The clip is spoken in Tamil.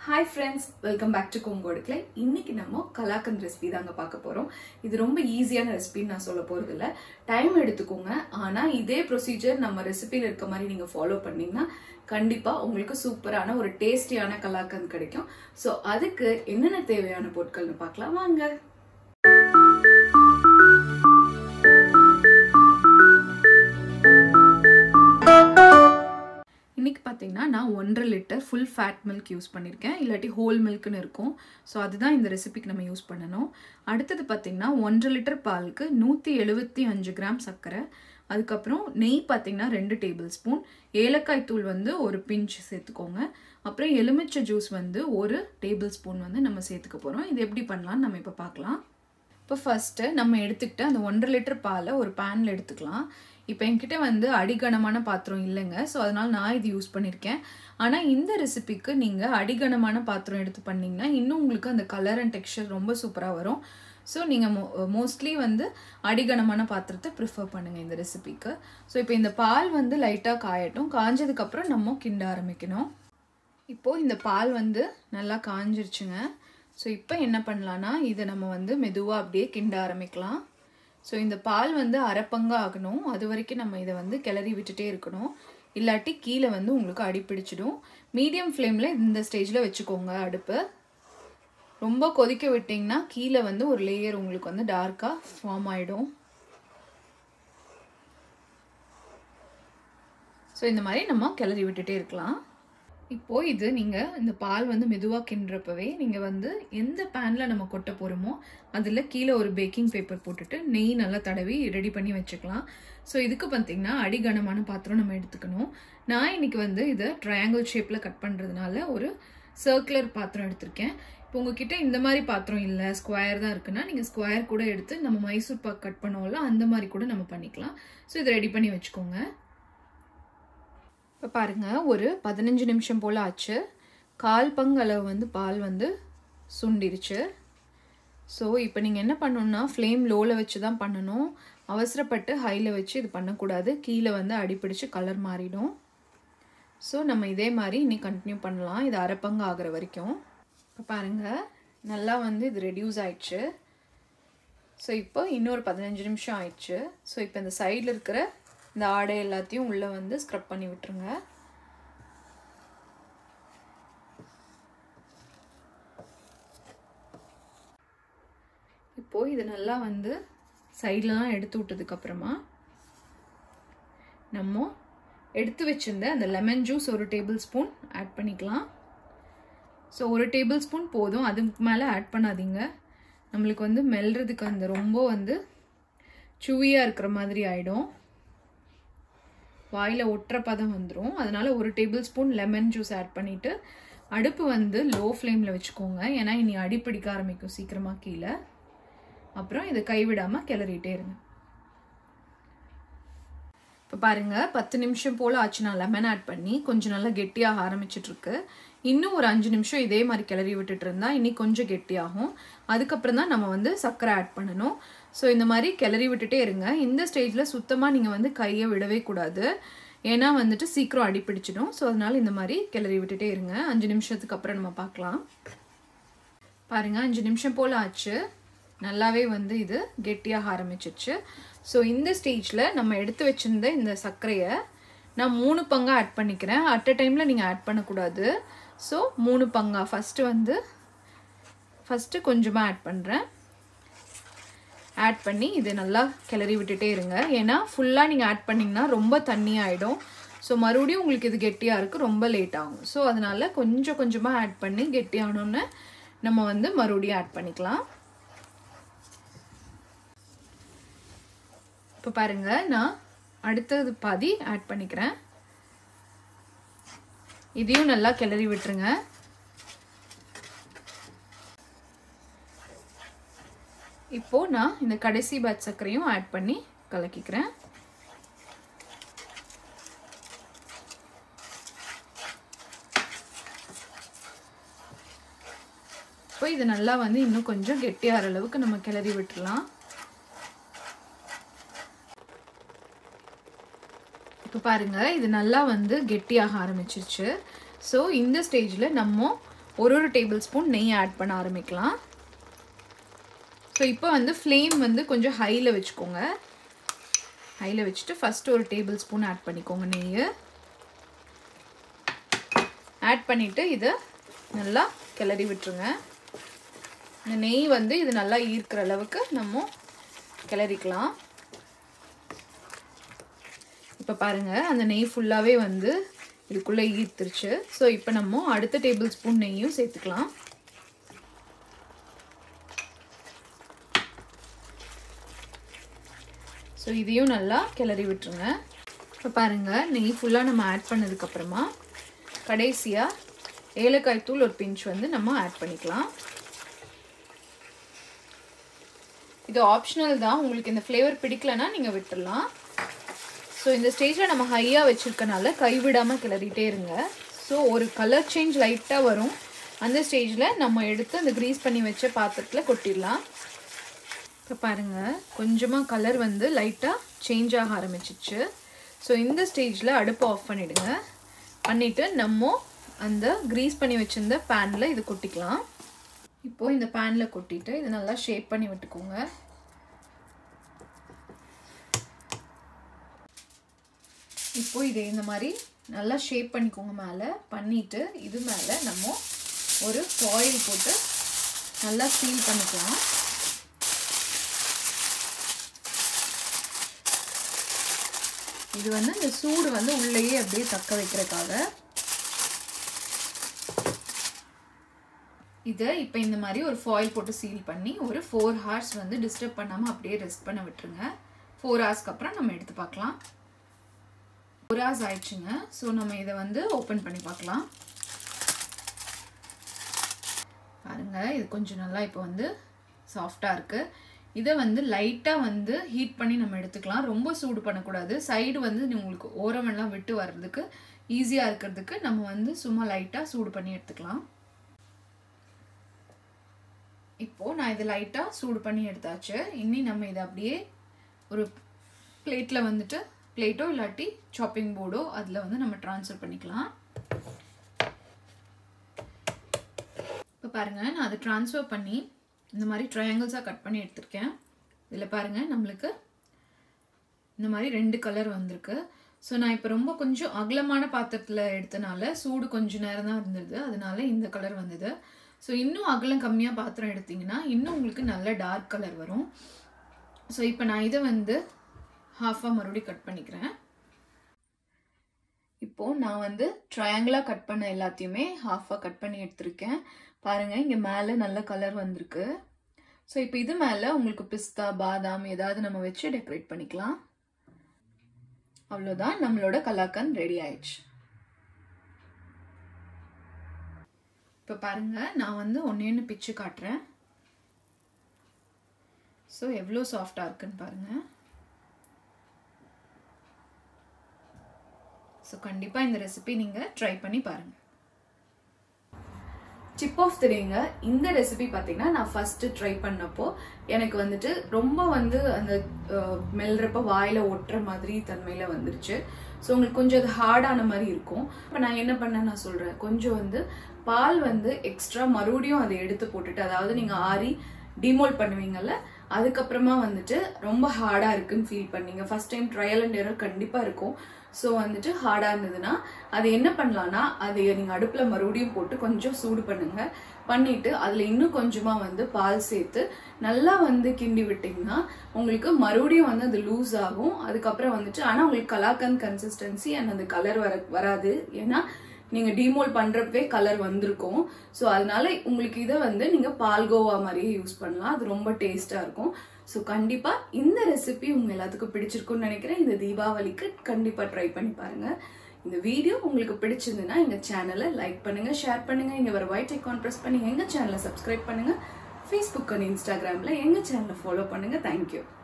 hi friends welcome back to கோங்கோடுக்கலை இன்னைக்கு நம்ம கலாக்கந்த் ரெசிபி தாங்க பார்க்க போகிறோம் இது ரொம்ப ஈஸியான ரெசிபின்னு நான் சொல்ல போகிறது இல்லை டைம் எடுத்துக்கோங்க ஆனால் இதே ப்ரொசீஜர் நம்ம ரெசிபியில் இருக்க மாதிரி நீங்கள் ஃபாலோ பண்ணீங்கன்னா கண்டிப்பாக உங்களுக்கு சூப்பரான ஒரு டேஸ்டியான கலாக்கந்த் கிடைக்கும் ஸோ அதுக்கு என்னென்ன தேவையான பொருட்கள்னு பார்க்கலாம் வாங்க இன்றைக்கி பார்த்தீங்கன்னா நான் ஒன்றரை litre full fat milk use பண்ணியிருக்கேன் இல்லாட்டி ஹோல் மில்க்னு இருக்கும் ஸோ அதுதான் இந்த ரெசிபிக்கு நம்ம யூஸ் பண்ணணும் அடுத்தது பார்த்திங்கன்னா ஒன்றரை லிட்டர் பாலுக்கு நூற்றி எழுபத்தி அஞ்சு கிராம் சர்க்கரை அதுக்கப்புறம் நெய் பார்த்திங்கன்னா ரெண்டு டேபிள் ஸ்பூன் ஏலக்காய் தூள் வந்து ஒரு பிஞ்ச் சேர்த்துக்கோங்க அப்புறம் எலுமிச்சை ஜூஸ் வந்து ஒரு டேபிள் ஸ்பூன் வந்து நம்ம சேர்த்துக்க போகிறோம் இது எப்படி பண்ணலாம்னு நம்ம இப்போ பார்க்கலாம் இப்போ ஃபஸ்ட்டு நம்ம எடுத்துக்கிட்டு அந்த ஒன்றரை லிட்டர் பாலை ஒரு பேனில் எடுத்துக்கலாம் இப்போ என்கிட்ட வந்து அடிகனமான பாத்திரம் இல்லைங்க ஸோ அதனால் நான் இது யூஸ் பண்ணியிருக்கேன் ஆனால் இந்த ரெசிபிக்கு நீங்கள் அடிகனமான பாத்திரம் எடுத்து பண்ணிங்கன்னா இன்னும் உங்களுக்கு அந்த கலர் அண்ட் டெக்ஸ்சர் ரொம்ப சூப்பராக வரும் ஸோ நீங்கள் மோ மோஸ்ட்லி வந்து அடிகனமான பாத்திரத்தை ப்ரிஃபர் பண்ணுங்கள் இந்த ரெசிபிக்கு ஸோ இப்போ இந்த பால் வந்து லைட்டாக காயட்டும் காஞ்சதுக்கப்புறம் நம்ம கிண்ட ஆரம்பிக்கணும் இப்போது இந்த பால் வந்து நல்லா காஞ்சிருச்சுங்க ஸோ இப்போ என்ன பண்ணலான்னா இதை நம்ம வந்து மெதுவாக அப்படியே கிண்ட ஆரம்பிக்கலாம் ஸோ இந்த பால் வந்து அரைப்பங்க ஆகணும் அது வரைக்கும் நம்ம இதை வந்து கிளறி விட்டுட்டே இருக்கணும் இல்லாட்டி கீழே வந்து உங்களுக்கு அடிப்பிடிச்சிடும் மீடியம் ஃப்ளேமில் இந்த ஸ்டேஜில் வச்சுக்கோங்க அடுப்பு ரொம்ப கொதிக்க விட்டிங்கன்னா கீழே வந்து ஒரு லேயர் உங்களுக்கு வந்து டார்க்காக ஃபார்ம் ஆகிடும் ஸோ இந்த மாதிரி நம்ம கிளறி விட்டுட்டே இருக்கலாம் இப்போது இது நீங்கள் இந்த பால் வந்து மெதுவாக கிண்டுறப்பவே நீங்கள் வந்து எந்த பேனில் நம்ம கொட்ட போகிறோமோ அதில் கீழே ஒரு பேக்கிங் பேப்பர் போட்டுட்டு நெய் நல்லா தடவி ரெடி பண்ணி வச்சுக்கலாம் ஸோ இதுக்கு பார்த்தீங்கன்னா அடிகனமான பாத்திரம் நம்ம எடுத்துக்கணும் நான் இன்னைக்கு வந்து இதை ட்ரையாங்கிள் ஷேப்பில் கட் பண்ணுறதுனால ஒரு சர்க்குலர் பாத்திரம் எடுத்திருக்கேன் இப்போ உங்ககிட்ட இந்த மாதிரி பாத்திரம் இல்லை ஸ்கொயர் தான் இருக்குன்னா நீங்கள் ஸ்கொயர் கூட எடுத்து நம்ம மைசூர் பாக் கட் பண்ணுவோம்ல அந்த மாதிரி கூட நம்ம பண்ணிக்கலாம் ஸோ இதை ரெடி பண்ணி வச்சுக்கோங்க இப்போ பாருங்கள் ஒரு பதினஞ்சு நிமிஷம் போல் ஆச்சு கால் பங்கு அளவு வந்து பால் வந்து சுண்டிருச்சு ஸோ இப்போ நீங்கள் என்ன பண்ணணுன்னா ஃப்ளேம் லோவில் வச்சு தான் பண்ணணும் அவசரப்பட்டு ஹையில் வச்சு இது பண்ணக்கூடாது கீழே வந்து அடிப்பிடிச்சு கலர் மாறிடும் ஸோ நம்ம இதே மாதிரி இன்னி கண்டினியூ பண்ணலாம் இது அரைப்பங்கு ஆகிற வரைக்கும் இப்போ பாருங்கள் நல்லா வந்து இது ரெடியூஸ் ஆயிடுச்சு ஸோ இப்போ இன்னொரு பதினஞ்சு நிமிஷம் ஆயிடுச்சு ஸோ இப்போ இந்த சைடில் இருக்கிற இந்த ஆடை எல்லாத்தையும் உள்ளே வந்து ஸ்க்ரப் பண்ணி விட்டுருங்க இப்போது இது நல்லா வந்து சைட்லலாம் எடுத்து விட்டதுக்கப்புறமா நம்ம எடுத்து வச்சிருந்த அந்த லெமன் ஜூஸ் ஒரு டேபிள் ஸ்பூன் ஆட் பண்ணிக்கலாம் ஸோ ஒரு டேபிள் ஸ்பூன் போதும் அதுக்கு மேலே ஆட் பண்ணாதீங்க நம்மளுக்கு வந்து மெல்றதுக்கு அந்த ரொம்ப வந்து சுவியாக இருக்கிற மாதிரி ஆகிடும் வாயில் ஒட்டுற பதம் வந்துடும் அதனால் ஒரு tablespoon lemon juice add பண்ணிவிட்டு அடுப்பு வந்து லோ ஃப்ளேமில் வச்சுக்கோங்க ஏன்னா இனி அடி பிடிக்க ஆரம்பிக்கும் சீக்கிரமாக கீழே அப்புறம் இதை கைவிடாமல் கிளறிட்டே இருங்க இப்போ பாருங்கள் பத்து நிமிஷம் போல் ஆச்சு நான் லெமன் ஆட் பண்ணி கொஞ்சம் நல்லா கெட்டியாக ஆரம்பிச்சிட்ருக்கு இன்னும் ஒரு அஞ்சு நிமிஷம் இதே மாதிரி கிளறி விட்டுட்டு இருந்தா இனி கொஞ்சம் கெட்டியாகும் அதுக்கப்புறம் தான் நம்ம வந்து சர்க்கரை ஆட் பண்ணணும் ஸோ இந்த மாதிரி கிளறி விட்டுட்டே இருங்க இந்த ஸ்டேஜில் சுத்தமாக நீங்கள் வந்து கையை விடவே கூடாது ஏன்னா வந்துட்டு சீக்கிரம் அடிப்பிடிச்சிடும் ஸோ அதனால் இந்த மாதிரி கிளறி விட்டுட்டே இருங்க அஞ்சு நிமிஷத்துக்கு அப்புறம் நம்ம பார்க்கலாம் பாருங்கள் அஞ்சு நிமிஷம் போல் ஆச்சு நல்லாவே வந்து இது கெட்டியாக ஆரம்பிச்சிச்சு ஸோ இந்த ஸ்டேஜில் நம்ம எடுத்து வச்சுருந்த இந்த சர்க்கரையை நான் மூணு பங்காக ஆட் பண்ணிக்கிறேன் அட் அ டைமில் நீங்கள் ஆட் பண்ணக்கூடாது ஸோ மூணு பங்கா ஃபஸ்ட்டு வந்து ஃபஸ்ட்டு கொஞ்சமாக ஆட் பண்ணுறேன் ஆட் பண்ணி இது நல்லா கிளறி விட்டுட்டே இருங்க ஏன்னா ஃபுல்லாக நீங்கள் ஆட் பண்ணிங்கன்னா ரொம்ப தண்ணி ஆகிடும் ஸோ மறுபடியும் உங்களுக்கு இது கெட்டியாக இருக்குது ரொம்ப லேட் ஆகும் ஸோ அதனால் கொஞ்சம் கொஞ்சமாக ஆட் பண்ணி கெட்டியானோன்னு நம்ம வந்து மறுபடியும் ஆட் பண்ணிக்கலாம் இப்போ பாருங்கள் நான் அடுத்தது பாதி ஆட் பண்ணிக்கிறேன் இதையும் நல்லா கிளறி விட்டுருங்க இப்போது நான் இந்த கடைசி பேட்ச் சர்க்கரையும் ஆட் பண்ணி கலக்கிக்கிறேன் இப்போ இது நல்லா வந்து இன்னும் கொஞ்சம் கெட்டியாகிற அளவுக்கு நம்ம கிளறி விட்டுடலாம் இப்போ பாருங்கள் இது நல்லா வந்து கெட்டியாக ஆரம்பிச்சிருச்சு ஸோ இந்த ஸ்டேஜில் நம்ம ஒரு ஒரு டேபிள் ஸ்பூன் நெய் ஆட் பண்ண ஆரம்பிக்கலாம் ஸோ இப்போ வந்து ஃப்ளேம் வந்து கொஞ்சம் ஹையில் வச்சுக்கோங்க ஹையில் வச்சுட்டு ஃபஸ்ட்டு ஒரு டேபிள் ஸ்பூன் ஆட் பண்ணிக்கோங்க நெய் ஆட் பண்ணிவிட்டு இதை நல்லா கிளறி விட்டுருங்க இந்த நெய் வந்து இது நல்லா ஈர்க்கிற அளவுக்கு நம்ம கிளறிக்கலாம் இப்போ பாருங்கள் அந்த நெய் ஃபுல்லாகவே வந்து இதுக்குள்ளே ஈர்த்துருச்சு ஸோ இப்போ நம்ம அடுத்த டேபிள் ஸ்பூன் நெய்யும் சேர்த்துக்கலாம் ஸோ இதையும் நல்லா கிளறி விட்டுருங்க இப்போ பாருங்கள் நெய் ஃபுல்லாக நம்ம ஆட் பண்ணதுக்கப்புறமா கடைசியாக ஏலக்காய் தூள் ஒரு பிஞ்ச் வந்து நம்ம ஆட் பண்ணிக்கலாம் இது ஆப்ஷனல் தான் உங்களுக்கு இந்த ஃப்ளேவர் பிடிக்கலனா நீங்கள் விட்டுடலாம் ஸோ இந்த ஸ்டேஜில் நம்ம ஹையாக வச்சுருக்கனால கைவிடாமல் கிளறிட்டே இருங்க ஸோ ஒரு கலர் சேஞ்ச் லைட்டாக வரும் அந்த ஸ்டேஜில் நம்ம எடுத்து அந்த க்ரீஸ் பண்ணி வச்ச பாத்திரத்தில் கொட்டிடலாம் இப்போ பாருங்கள் கொஞ்சமாக கலர் வந்து லைட்டாக சேஞ்ச் ஆக ஆரம்பிச்சிச்சு ஸோ இந்த ஸ்டேஜில் அடுப்பை ஆஃப் பண்ணிவிடுங்க பண்ணிவிட்டு நம்ம அந்த க்ரீஸ் பண்ணி வச்சுருந்த பேனில் இது கொட்டிக்கலாம் இப்போது இந்த பேனில் கொட்டிட்டு இது நல்லா ஷேப் பண்ணி விட்டுக்கோங்க இப்போது இதை இந்த மாதிரி நல்லா ஷேப் பண்ணிக்கோங்க மேலே பண்ணிவிட்டு இது மேலே நம்ம ஒரு ஃபாயில் போட்டு நல்லா சீல் பண்ணிக்கலாம் இது வந்து இந்த சூடு வந்து உள்ளேயே அப்படியே தக்க வைக்கிறதுக்காக இதை இப்போ இந்த மாதிரி ஒரு ஃபாயில் போட்டு சீல் பண்ணி ஒரு ஃபோர் ஹார்ஸ் வந்து டிஸ்டர்ப் பண்ணாமல் அப்படியே ரெஸ்ட் பண்ண விட்டுருங்க ஃபோர் ஹார்ஸ்க்கு அப்புறம் நம்ம எடுத்து பார்க்கலாம் ஃபோர் ஹார்ஸ் ஆயிடுச்சுங்க ஸோ நம்ம இதை வந்து ஓப்பன் பண்ணி பார்க்கலாம் பாருங்க இது கொஞ்சம் நல்லா இப்போ வந்து சாஃப்டாக இருக்குது இதை வந்து லைட்டாக வந்து ஹீட் பண்ணி நம்ம எடுத்துக்கலாம் ரொம்ப சூடு பண்ணக்கூடாது சைடு வந்து உங்களுக்கு ஓரமெல்லாம் விட்டு வர்றதுக்கு ஈஸியாக இருக்கிறதுக்கு நம்ம வந்து சும்மா லைட்டாக சூடு பண்ணி எடுத்துக்கலாம் இப்போது நான் இதை லைட்டாக சூடு பண்ணி எடுத்தாச்சு இனி நம்ம இதை அப்படியே ஒரு பிளேட்டில் வந்துட்டு பிளேட்டோ இல்லாட்டி சாப்பிங் போர்டோ அதில் வந்து நம்ம ட்ரான்ஸ்ஃபர் பண்ணிக்கலாம் இப்போ பாருங்கள் நான் அதை ட்ரான்ஸ்ஃபர் பண்ணி இந்த மாதிரி ட்ரையாங்கிள்ஸாக கட் பண்ணி எடுத்திருக்கேன் இதில் பாருங்கள் நம்மளுக்கு இந்த மாதிரி ரெண்டு கலர் வந்திருக்கு ஸோ நான் இப்போ ரொம்ப கொஞ்சம் அகலமான பாத்திரத்தில் எடுத்தனால சூடு கொஞ்சம் நேரம் தான் இருந்தது அதனால இந்த கலர் வந்தது ஸோ இன்னும் அகலம் கம்மியாக பாத்திரம் எடுத்திங்கன்னா இன்னும் உங்களுக்கு நல்ல டார்க் கலர் வரும் ஸோ இப்போ நான் இதை வந்து ஹாஃபாக மறுபடியும் கட் பண்ணிக்கிறேன் இப்போது நான் வந்து ட்ரையாங்கிளாக கட் பண்ண எல்லாத்தையுமே ஹாஃபாக கட் பண்ணி எடுத்திருக்கேன் பாருங்கள் இங்கே மேலே நல்ல கலர் வந்திருக்கு ஸோ இப்போ இது மேலே உங்களுக்கு பிஸ்தா பாதாம் ஏதாவது நம்ம வச்சு டெக்கரேட் பண்ணிக்கலாம் அவ்வளோதான் நம்மளோட கலாக்கன் ரெடி ஆயிடுச்சு இப்போ பாருங்கள் நான் வந்து ஒன்று ஒன்று பிச்சு காட்டுறேன் ஸோ எவ்வளோ சாஃப்டாக இருக்குன்னு பாருங்கள் ஸோ கண்டிப்பாக இந்த ரெசிபி நீங்கள் ட்ரை பண்ணி பாருங்கள் டிப் ஆஃப் த டேங்க இந்த ரெசிபி பார்த்தீங்கன்னா நான் ஃபர்ஸ்ட் ட்ரை பண்ணப்போ எனக்கு வந்துட்டு ரொம்ப வந்து அந்த மெல்றப்ப வாயில ஒட்டுற மாதிரி தன்மையில வந்துருச்சு ஸோ உங்களுக்கு கொஞ்சம் அது ஹார்டான மாதிரி இருக்கும் இப்போ நான் என்ன பண்ணேன் நான் சொல்றேன் கொஞ்சம் வந்து பால் வந்து எக்ஸ்ட்ரா மறுபடியும் அதை எடுத்து போட்டுட்டு அதாவது நீங்க ஆறி டிமோல் பண்ணுவீங்கல்ல அதுக்கப்புறமா வந்துட்டு ரொம்ப ஹார்டாக இருக்குன்னு ஃபீல் பண்ணீங்க first time trial and error கண்டிப்பாக இருக்கும் ஸோ வந்துட்டு ஹார்டாக இருந்ததுன்னா அது என்ன பண்ணலான்னா அதை நீங்கள் அடுப்பில் மறுபடியும் போட்டு கொஞ்சம் சூடு பண்ணுங்க பண்ணிட்டு அதில் இன்னும் கொஞ்சமாக வந்து பால் சேர்த்து நல்லா வந்து கிண்டி விட்டிங்கன்னா உங்களுக்கு மறுபடியும் வந்து அது லூஸ் ஆகும் அதுக்கப்புறம் வந்துட்டு ஆனால் உங்களுக்கு கலாக்கன் கன்சிஸ்டன்சி அண்ட் அந்த கலர் வர வராது ஏன்னா நீங்க டிமோல் பண்றப்பவே கலர் வந்திருக்கும் ஸோ அதனால உங்களுக்கு இதை வந்து நீங்க பால்கோவா மாதிரியே யூஸ் பண்ணலாம் அது ரொம்ப டேஸ்டா இருக்கும் ஸோ கண்டிப்பா இந்த ரெசிபி உங்க எல்லாத்துக்கும் பிடிச்சிருக்கும்னு நினைக்கிறேன் இந்த தீபாவளிக்கு கண்டிப்பா ட்ரை பண்ணி பாருங்க இந்த வீடியோ உங்களுக்கு பிடிச்சிருந்ததுன்னா எங்க சேனலை லைக் பண்ணுங்க ஷேர் பண்ணுங்க இங்க வர ஒயிட் ஐக்கான் ப்ரெஸ் பண்ணி எங்க சேனலை சப்ஸ்கிரைப் பண்ணுங்க ஃபேஸ்புக் அண்ட் இன்ஸ்டாகிராம்ல எங்க சேனலை ஃபாலோ பண்ணுங்க தேங்க்யூ